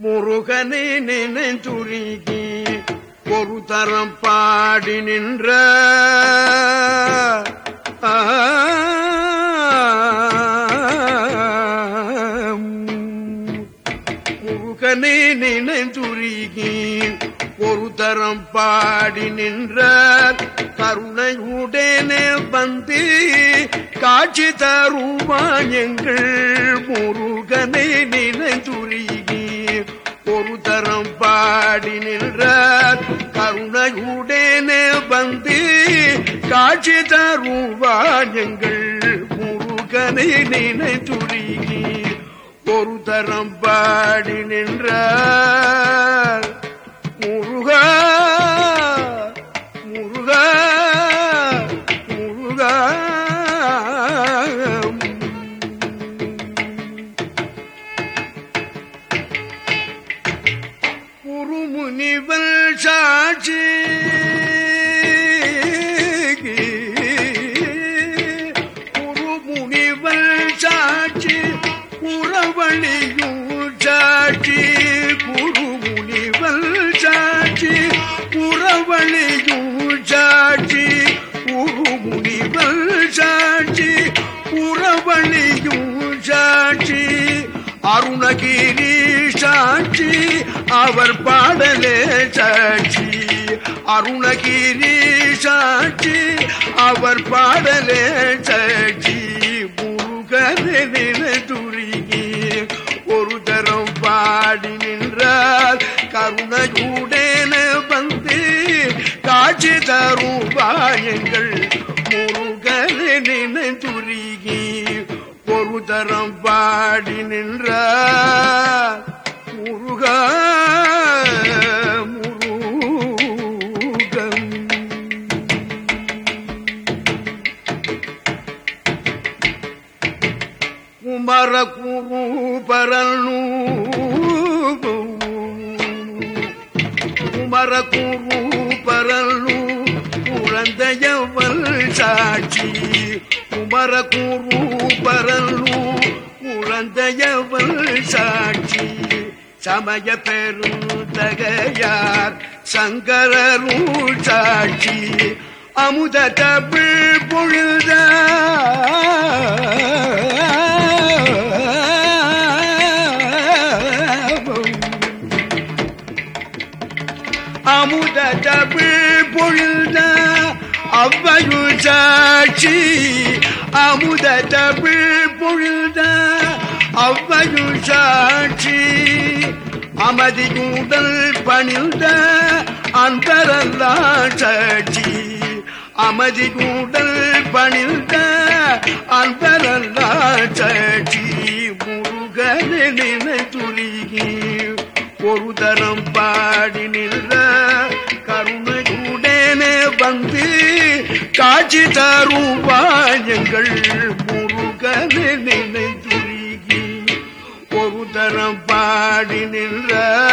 முருகனை நினைந்துருகி ஒரு தரம் பாடி நின்ற முருகனை நினைந்துருகி ஒரு தரம் பாடி நின்றார் கருணையுடனே வந்து காட்சி தருவாயங்கள் முருகனை நினைந்துருகி ஒரு தரம் பாடி நின்றார் கருணையுடனே வந்து காட்சி தருவாயங்கள் முருகனை நினைந்துருகி ஒரு தரம் பாடி நின்றார் முருகா முருகா முருகா குருமுனிவல் சாட்சி குருமுனிவல் சாட்சி குறவழியும் சாட்சி குருமுனிவல் சாட்சி குறவழியும் சாட்சி குருமுனிவல் சாட்சி குறவழியும் சாட்சி அருணகிரி சாட்சி அவர் பாடலே சாட்சி அருணகிரி சாட்சி அவர் பாடலே சாட்சி முருகனின துருகி ஒரு தரம் பாடி நின்றார் கருணையுடன வந்து காட்சி தரும் பாயங்கள் முருகனின துருகி ஒரு தரம் பாடி நின்றார் முருகா முருகன் குமர குரு பரனு குமர குரு பரனு குழந்தையவள் சாட்சி குமர குரு பரனு குழந்தையவள் சாட்சி சமய பெருந்தகையார் சங்கரரும் சாட்சி அமுத தமிழ் பொழுத அமுத தமிழ் பொழுத அவ்வையு சாட்சி அமுத தமிழ் பொழுத அவ்வையு சாட்சி அமதியுடல் பணிந்த அந்தரல்லா சாட்சி அமதியுடல் பணிந்த அந்தரல்லா சாட்சி முருகனினை துருகி ஒரு தரம் பாடி நின்ற கருணையுடனே வந்து காட்சி தரும் பாயங்கள் முருகனை நினைத்துருகி ஒரு தரம் பாடி நின்ற